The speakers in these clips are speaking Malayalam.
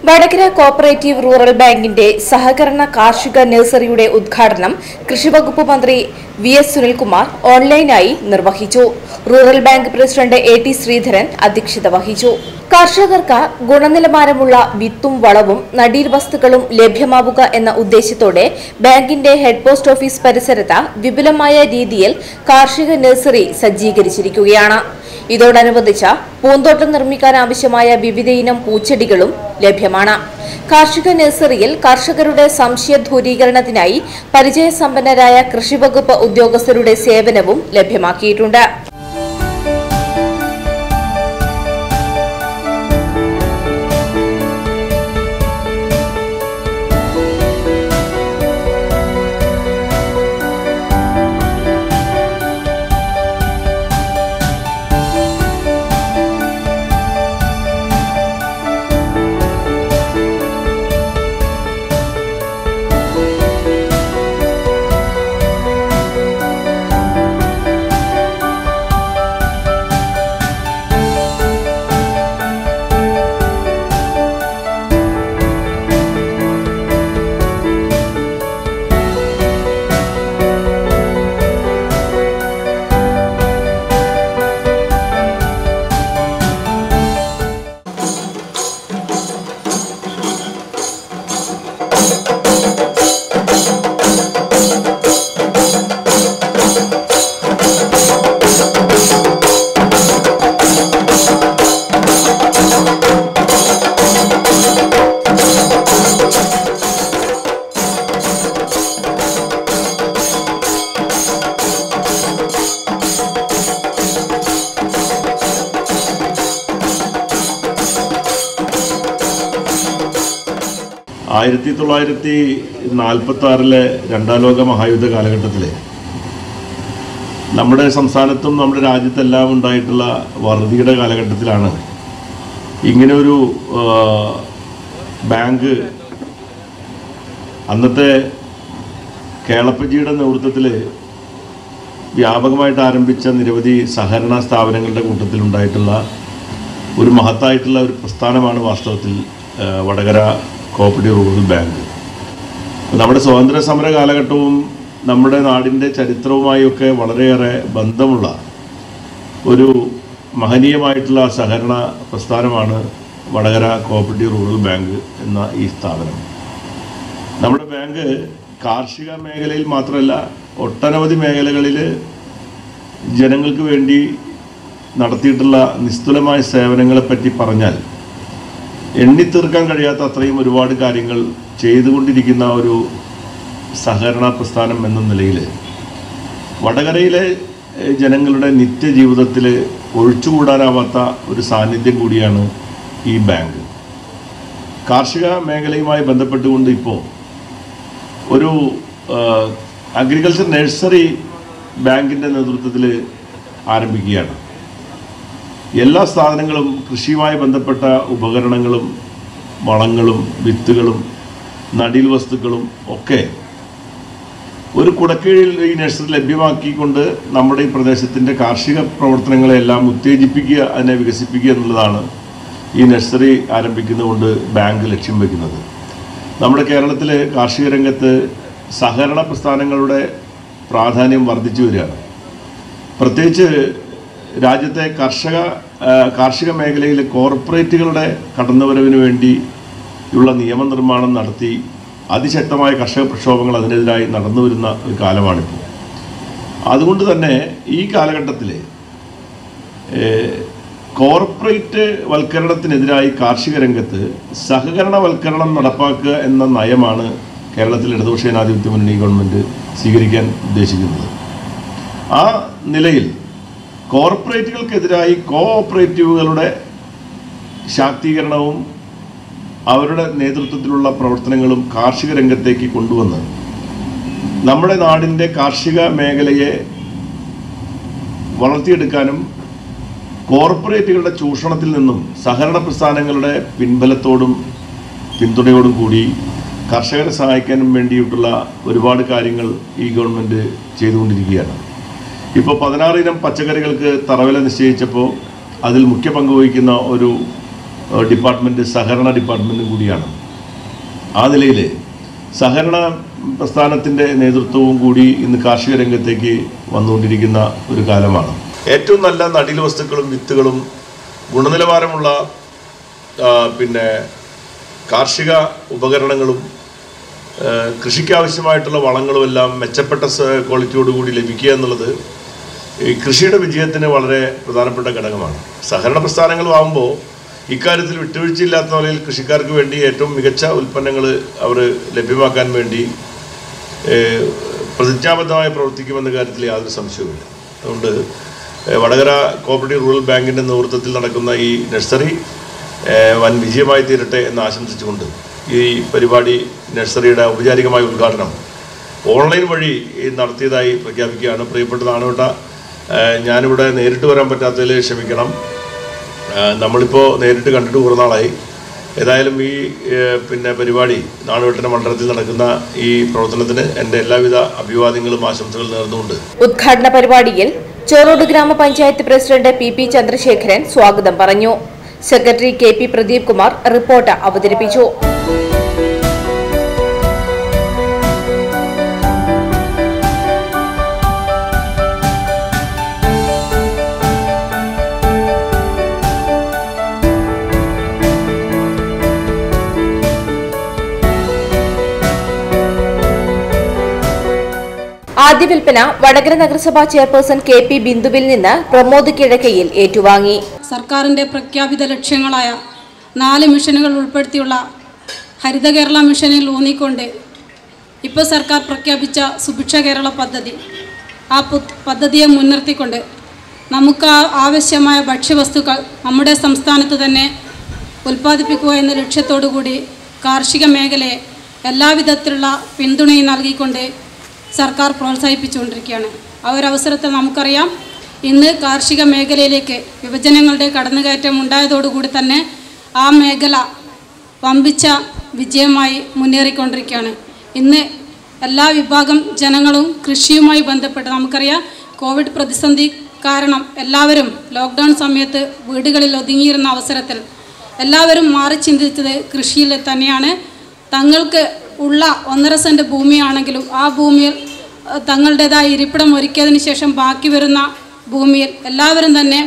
വടകര കോപ്പറേറ്റീവ് റൂറൽ ബാങ്കിന്റെ സഹകരണ കാർഷിക നഴ്സറിയുടെ ഉദ്ഘാടനം കൃഷിവകുപ്പ് മന്ത്രി വി എസ് സുനിൽകുമാർ ഓൺലൈനായി നിർവഹിച്ചു rural bank president A T Sreedharan അധ്യക്ഷത വഹിച്ചു കർഷകർക്ക് ഗുണനിലവാരമുള്ള വിത്തും വളവും നടീൽ വസ്തുക്കളും ലഭ്യമാവുക എന്ന ഉദ്ദേശത്തോടെ ബാങ്കിന്റെ ഹെഡ് പോസ്റ്റ് ഓഫീസ് പരിസരത്ത് വിപുലമായ രീതിയിൽ കാർഷിക നഴ്സറി സജ്ജീകരിച്ചിരിക്കുകയാണ് ഇതോടനുബന്ധിച്ച് പൂന്തോട്ടം നിർമ്മിക്കാൻ ആവശ്യമായ വിവിധയിനം പൂച്ചെടികളും ലഭ്യമാണ് കാർഷിക നഴ്സറിയിൽ കർഷകരുടെ സംശയ ദൂരീകരണത്തിനായി പരിചയസമ്പന്നരായ കൃഷിവകുപ്പ് ഉദ്യോഗസ്ഥരുടെ സേവനവും ലഭ്യമാക്കിയിട്ടുണ്ട് ആയിരത്തി തൊള്ളായിരത്തി നാൽപ്പത്തി ആറിലെ രണ്ടാം ലോക മഹായുദ്ധ കാലഘട്ടത്തിൽ നമ്മുടെ സംസ്ഥാനത്തും നമ്മുടെ രാജ്യത്തെല്ലാം ഉണ്ടായിട്ടുള്ള വറുതിയുടെ കാലഘട്ടത്തിലാണ് ഇങ്ങനെ ഒരു ആ, ബാങ്ക് അന്നത്തെ കേളപ്പജിയുടെ നേതൃത്വത്തിൽ വ്യാപകമായിട്ട് ആരംഭിച്ച നിരവധി സഹകരണ സ്ഥാപനങ്ങളുടെ കൂട്ടത്തിലുണ്ടായിട്ടുള്ള ഒരു മഹത്തായിട്ടുള്ള ഒരു പ്രസ്ഥാനമാണ് വാസ്തവത്തിൽ ആ, വടകര കോപ്പറേറ്റീവ് റൂറൽ ബാങ്ക് നമ്മുടെ സ്വാതന്ത്ര്യ സമര കാലഘട്ടവും നമ്മുടെ നാടിൻ്റെ ചരിത്രവുമായൊക്കെ വളരെയേറെ ബന്ധമുള്ള ഒരു മഹനീയമായിട്ടുള്ള സഹകരണ പ്രസ്ഥാനമാണ് വടകര കോപ്പറേറ്റീവ് റൂറൽ ബാങ്ക് എന്ന ഈ സ്ഥാപനം നമ്മുടെ ബാങ്ക് കാർഷിക മേഖലയിൽ മാത്രമല്ല ഒട്ടനവധി മേഖലകളിൽ ജനങ്ങൾക്ക് വേണ്ടി നടത്തിയിട്ടുള്ള നിസ്തുലമായ സേവനങ്ങളെപ്പറ്റി പറഞ്ഞാൽ എണ്ണിത്തീർക്കാൻ കഴിയാത്ത അത്രയും ഒരുപാട് കാര്യങ്ങൾ ചെയ്തുകൊണ്ടിരിക്കുന്ന ഒരു സഹകരണ പ്രസ്ഥാനം എന്ന നിലയിൽ വടകരയിലെ ഏഹ്, ജനങ്ങളുടെ നിത്യജീവിതത്തിൽ ഒഴിച്ചുകൂടാനാവാത്ത ഒരു സാന്നിധ്യം കൂടിയാണ് ഈ ബാങ്ക് കാർഷിക മേഖലയുമായി ബന്ധപ്പെട്ടുകൊണ്ട് ഇപ്പോൾ ഒരു അഗ്രികൾച്ചർ നഴ്സറി ബാങ്കിൻ്റെ നേതൃത്വത്തിൽ ആരംഭിക്കുകയാണ് എല്ലാ സാധനങ്ങളും കൃഷിയുമായി ബന്ധപ്പെട്ട ഉപകരണങ്ങളും വളങ്ങളും വിത്തുകളും നടീൽ വസ്തുക്കളും ഒക്കെ ഒരു കുടക്കീഴിൽ ഈ നഴ്സറി ലഭ്യമാക്കിക്കൊണ്ട് നമ്മുടെ ഈ പ്രദേശത്തിൻ്റെ കാർഷിക പ്രവർത്തനങ്ങളെല്ലാം ഉത്തേജിപ്പിക്കുക അതിനെ വികസിപ്പിക്കുക എന്നുള്ളതാണ് ഈ നഴ്സറി ആരംഭിക്കുന്നതുകൊണ്ട് ബാങ്ക് ലക്ഷ്യം വയ്ക്കുന്നത് നമ്മുടെ കേരളത്തിലെ കാർഷിക രംഗത്ത് സഹകരണ പ്രസ്ഥാനങ്ങളുടെ പ്രാധാന്യം വർദ്ധിച്ചു വരികയാണ് പ്രത്യേകിച്ച് രാജ്യത്തെ കർഷക ആ, കാർഷിക മേഖലയിലെ കോർപ്പറേറ്റുകളുടെ കടന്നുവരവിന് വേണ്ടി ഉള്ള നിയമനിർമ്മാണം നടത്തി അതിശക്തമായ കർഷക പ്രക്ഷോഭങ്ങൾ അതിനെതിരായി നടന്നു വരുന്ന ഒരു കാലമാണിപ്പോൾ അതുകൊണ്ട് തന്നെ ഈ കാലഘട്ടത്തിൽ കോർപ്പറേറ്റ് വൽക്കരണത്തിനെതിരായി കാർഷിക രംഗത്ത് സഹകരണവൽക്കരണം നടപ്പാക്കുക എന്ന നയമാണ് കേരളത്തിൽ ഇടതുപക്ഷ ജനാധിപത്യ മുന്നണി ഗവൺമെൻറ് സ്വീകരിക്കാൻ ഉദ്ദേശിക്കുന്നത് ആ നിലയിൽ കോർപ്പറേറ്റുകൾക്കെതിരായി കോ ഓപ്പറേറ്റീവുകളുടെ ശാക്തീകരണവും അവരുടെ നേതൃത്വത്തിലുള്ള പ്രവർത്തനങ്ങളും കാർഷിക രംഗത്തേക്ക് കൊണ്ടുവന്ന് നമ്മുടെ നാടിൻ്റെ കാർഷിക മേഖലയെ വളർത്തിയെടുക്കാനും കോർപ്പറേറ്റുകളുടെ ചൂഷണത്തിൽ നിന്നും സഹകരണ പ്രസ്ഥാനങ്ങളുടെ പിൻബലത്തോടും പിന്തുണയോടും കൂടി കർഷകരെ സഹായിക്കാനും വേണ്ടിയിട്ടുള്ള ഒരുപാട് കാര്യങ്ങൾ ഈ ഗവൺമെൻറ് ചെയ്തുകൊണ്ടിരിക്കുകയാണ് ഇപ്പോൾ പതിനാറ് ഇനം പച്ചക്കറികൾക്ക് തറവില നിശ്ചയിച്ചപ്പോൾ അതിൽ മുഖ്യ പങ്ക് വഹിക്കുന്ന ഒരു ഏഹ്, ഡിപ്പാർട്ട്മെൻറ്റ് സഹകരണ ഡിപ്പാർട്ട്മെൻറ്റും കൂടിയാണ് ആ നിലയിൽ സഹകരണ പ്രസ്ഥാനത്തിൻ്റെ നേതൃത്വവും കൂടി ഇന്ന് കാർഷിക രംഗത്തേക്ക് വന്നുകൊണ്ടിരിക്കുന്ന ഒരു കാലമാണ് ഏറ്റവും നല്ല നടീൽ വസ്തുക്കളും വിത്തുകളും ഗുണനിലവാരമുള്ള ആ, പിന്നെ കാർഷിക ഉപകരണങ്ങളും ആ, കൃഷിക്കാവശ്യമായിട്ടുള്ള വളങ്ങളും എല്ലാം മെച്ചപ്പെട്ട സ- ക്വാളിറ്റിയോടുകൂടി ലഭിക്കുക എന്നുള്ളത് ഈ കൃഷിയുടെ വിജയത്തിന് വളരെ പ്രധാനപ്പെട്ട ഘടകമാണ് സഹകരണ പ്രസ്ഥാനങ്ങളുമാകുമ്പോൾ ഇക്കാര്യത്തിൽ വിട്ടുവീഴ്ചയില്ലാത്ത നിലയിൽ കൃഷിക്കാർക്ക് വേണ്ടി ഏറ്റവും മികച്ച ഉൽപ്പന്നങ്ങൾ അവർ ലഭ്യമാക്കാൻ വേണ്ടി ഏഹ്, പ്രതിജ്ഞാബദ്ധമായി പ്രവർത്തിക്കുമെന്ന കാര്യത്തിൽ യാതൊരു സംശയവുമില്ല അതുകൊണ്ട് ഏഹ്, വടകര കോപ്പറേറ്റീവ് റൂറൽ ബാങ്കിൻ്റെ നേതൃത്വത്തിൽ നടക്കുന്ന ഈ നഴ്സറി ഏഹ്, വൻ വിജയമായി തീരട്ടെ എന്ന് ആശംസിച്ചുകൊണ്ട് ഈ പരിപാടി നഴ്സറിയുടെ ഔപചാരികമായ ഉദ്ഘാടനം ഓൺലൈൻ വഴി ഈ നടത്തിയതായി പ്രഖ്യാപിക്കുകയാണ് പ്രിയപ്പെട്ട നാണുവേട്ട ഏഹ്, ഞാനിവിടെ നേരിട്ട് വരാൻ പറ്റാത്തതിൽ ക്ഷമിക്കണം ഏഹ്, നമ്മളിപ്പോൾ നേരിട്ട് കണ്ടിട്ട് കുറേ നാളായി ഏതായാലും ഈ ഏഹ്, പിന്നെ പരിപാടി നാണുവേട്ടൻ്റെ മണ്ഡലത്തിൽ നടക്കുന്ന ഈ പ്രവർത്തനത്തിന് എൻ്റെ എല്ലാവിധ അഭിവാദ്യങ്ങളും ആശംസകളും നേർന്നുകൊണ്ട് ഉദ്ഘാടന പരിപാടിയിൽ ചോറോട് ഗ്രാമപഞ്ചായത്ത് പ്രസിഡന്റ് പി പി ചന്ദ്രശേഖരൻ സ്വാഗതം പറഞ്ഞു secretary K P Pradeep Kumar report അവതരിപ്പിച്ചു ആദ്യ വിൽപ്പന വടകര നഗരസഭാ ചെയർപേഴ്സൺ കെ പി ബിന്ദുവിൽ നിന്ന് പ്രമോദ് കിഴക്കയിൽ ഏറ്റുവാങ്ങി സർക്കാരിൻ്റെ പ്രഖ്യാപിത ലക്ഷ്യങ്ങളായ നാല് മിഷനുകൾ ഉൾപ്പെടുത്തിയുള്ള ഹരിത കേരള മിഷനിൽ ഊന്നിക്കൊണ്ട് ഇപ്പോൾ സർക്കാർ പ്രഖ്യാപിച്ച സുഭിക്ഷ കേരള പദ്ധതി ആ പു- പദ്ധതിയെ മുൻനിർത്തിക്കൊണ്ട് നമുക്ക് ആ- ആവശ്യമായ ഭക്ഷ്യവസ്തുക്കൾ നമ്മുടെ സംസ്ഥാനത്ത് തന്നെ ഉൽപ്പാദിപ്പിക്കുക എന്ന ലക്ഷ്യത്തോടു കൂടി കാർഷിക മേഖലയെ എല്ലാവിധത്തിലുള്ള പിന്തുണയും നൽകിക്കൊണ്ട് സർക്കാർ പ്രോത്സാഹിപ്പിച്ചുകൊണ്ടിരിക്കുകയാണ് ആ ഒരു അവസരത്തിൽ നമുക്കറിയാം ഇന്ന് കാർഷിക മേഖലയിലേക്ക് യുവജനങ്ങളുടെ കടന്നുകയറ്റം ഉണ്ടായതോടുകൂടി തന്നെ ആ മേഖല വമ്പിച്ച വിജയമായി മുന്നേറിക്കൊണ്ടിരിക്കുകയാണ് ഇന്ന് എല്ലാ വിഭാഗം ജനങ്ങളും കൃഷിയുമായി ബന്ധപ്പെട്ട് നമുക്കറിയാം കോവിഡ് പ്രതിസന്ധി കാരണം എല്ലാവരും ലോക്ക്ഡൗൺ സമയത്ത് വീടുകളിൽ ഒതുങ്ങിയിരുന്ന അവസരത്തിൽ എല്ലാവരും മാറി ചിന്തിച്ചത് കൃഷിയിൽ തന്നെയാണ് തങ്ങൾക്ക് ഉള്ള ഒന്നര സെൻറ്റ് ഭൂമിയാണെങ്കിലും ആ ഭൂമിയിൽ അഹ്, തങ്ങളുടേതായ ഇരിപ്പിടം ഒരുക്കിയതിന് ശേഷം ബാക്കി വരുന്ന ഭൂമിയിൽ എല്ലാവരും തന്നെ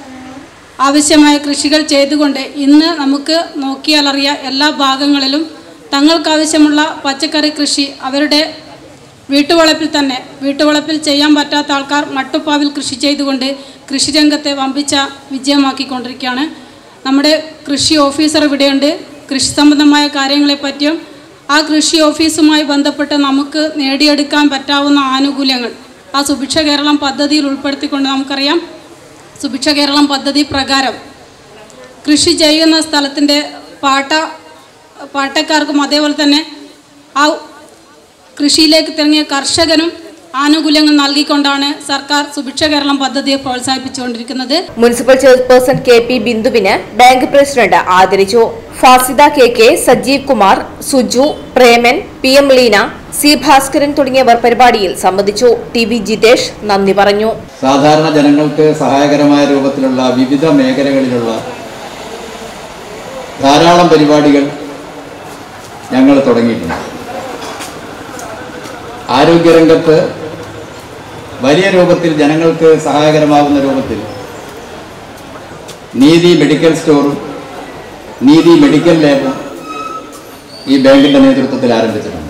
ആവശ്യമായ കൃഷികൾ ചെയ്തുകൊണ്ട് ഇന്ന് നമുക്ക് നോക്കിയാലറിയാം എല്ലാ ഭാഗങ്ങളിലും തങ്ങൾക്കാവശ്യമുള്ള പച്ചക്കറി കൃഷി അവരുടെ വീട്ടുവളപ്പിൽ തന്നെ വീട്ടുവളപ്പിൽ ചെയ്യാൻ പറ്റാത്ത ആൾക്കാർ മട്ടുപ്പാവിൽ കൃഷി ചെയ്തുകൊണ്ട് കൃഷിരംഗത്തെ വമ്പിച്ച വിജയമാക്കിക്കൊണ്ടിരിക്കുകയാണ് നമ്മുടെ കൃഷി ഓഫീസർ ഇവിടെയുണ്ട് കൃഷി സംബന്ധമായ കാര്യങ്ങളെ പറ്റിയും ആ കൃഷി ഓഫീസുമായി ബന്ധപ്പെട്ട് നമുക്ക് നേടിയെടുക്കാൻ പറ്റാവുന്ന ആനുകൂല്യങ്ങൾ ആ സുഭിക്ഷ കേരളം പദ്ധതിയിൽ ഉൾപ്പെടുത്തിക്കൊണ്ട് നമുക്കറിയാം സുഭിക്ഷ കേരളം പദ്ധതി പ്രകാരം കൃഷി ചെയ്യുന്ന സ്ഥലത്തിൻ്റെ പാട്ട പാട്ടക്കാർക്കും അതേപോലെ തന്നെ ആ കൃഷിയിലേക്ക് തിരങ്ങിയ കർഷകനും ആനുകൂല്യങ്ങൾ നൽകിക്കൊണ്ടാണ് സർക്കാർ സുഭിക്ഷ കേരളം പദ്ധതിയെ പ്രോത്സാഹിപ്പിച്ചുകൊണ്ടിരിക്കുന്നത് മുനിസിപ്പൽ ചെയർപേഴ്സൺ കെ പി ബിന്ദുവിന് ബാങ്ക് പ്രസിഡന്റ് ആദരിച്ചു Fasida K K Sajeev Kumar Suju Preman P M Leena C Bhaskaran തുടങ്ങിയവർ പരിപാടിയിൽ സംബന്ധിച്ചു ടി വി ജിതേഷ് നന്ദി പറഞ്ഞു സാധാരണ ജനങ്ങൾക്ക് സഹായകരമായ രൂപത്തിലുള്ള വിവിധ മേഖലകളിലുള്ള ധാരാളം പരിപാടികൾ ഞങ്ങൾ തുടങ്ങിയിട്ടുണ്ട് ആരോഗ്യരംഗത്ത് വലിയ രൂപത്തിൽ ജനങ്ങൾക്ക് സഹായകരമാകുന്ന രൂപത്തിൽ നീതി മെഡിക്കൽ സ്റ്റോറും നീതി മെഡിക്കൽ ലാബും ഈ ബാങ്കിൻ്റെ നേതൃത്വത്തിൽ ആരംഭിച്ചിട്ടുണ്ട്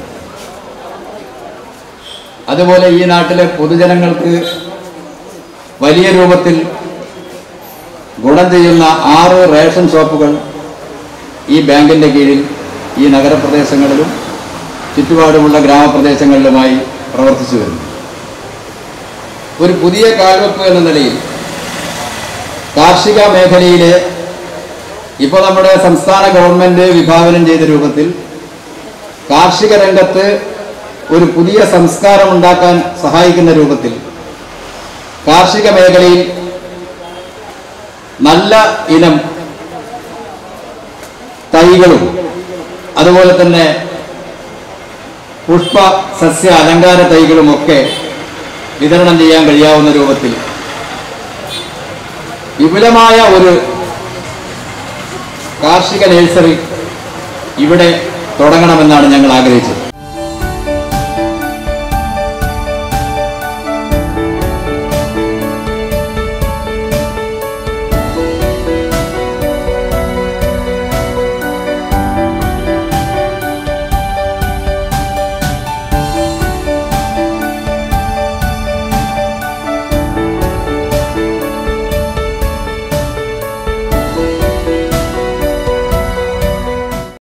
അതുപോലെ ഈ നാട്ടിലെ പൊതുജനങ്ങൾക്ക് വലിയ രൂപത്തിൽ ഗുണം ചെയ്യുന്ന ആറ് റേഷൻ ഷോപ്പുകൾ ഈ ബാങ്കിൻ്റെ കീഴിൽ ഈ നഗരപ്രദേശങ്ങളിലും ചുറ്റുപാടുമുള്ള ഗ്രാമപ്രദേശങ്ങളിലുമായി പ്രവർത്തിച്ചു വരുന്നു ഒരു പുതിയ കാൽവെപ്പ് എന്ന നിലയിൽ കാർഷിക മേഖലയിലെ ഇപ്പോൾ നമ്മുടെ സംസ്ഥാന ഗവൺമെൻറ് വിഭാവനം ചെയ്ത രൂപത്തിൽ കാർഷിക രംഗത്ത് ഒരു പുതിയ സംസ്കാരം ഉണ്ടാക്കാൻ സഹായിക്കുന്ന രൂപത്തിൽ കാർഷിക മേഖലയിൽ നല്ല ഇനം തൈകളും അതുപോലെ തന്നെ പുഷ്പ സസ്യ അലങ്കാര തൈകളുമൊക്കെ വിതരണം ചെയ്യാൻ കഴിയാവുന്ന രൂപത്തിൽ വിപുലമായ ഒരു കാർഷിക നഴ്സറി ഇവിടെ തുടങ്ങണമെന്നാണ് ഞങ്ങൾ ആഗ്രഹിച്ചത്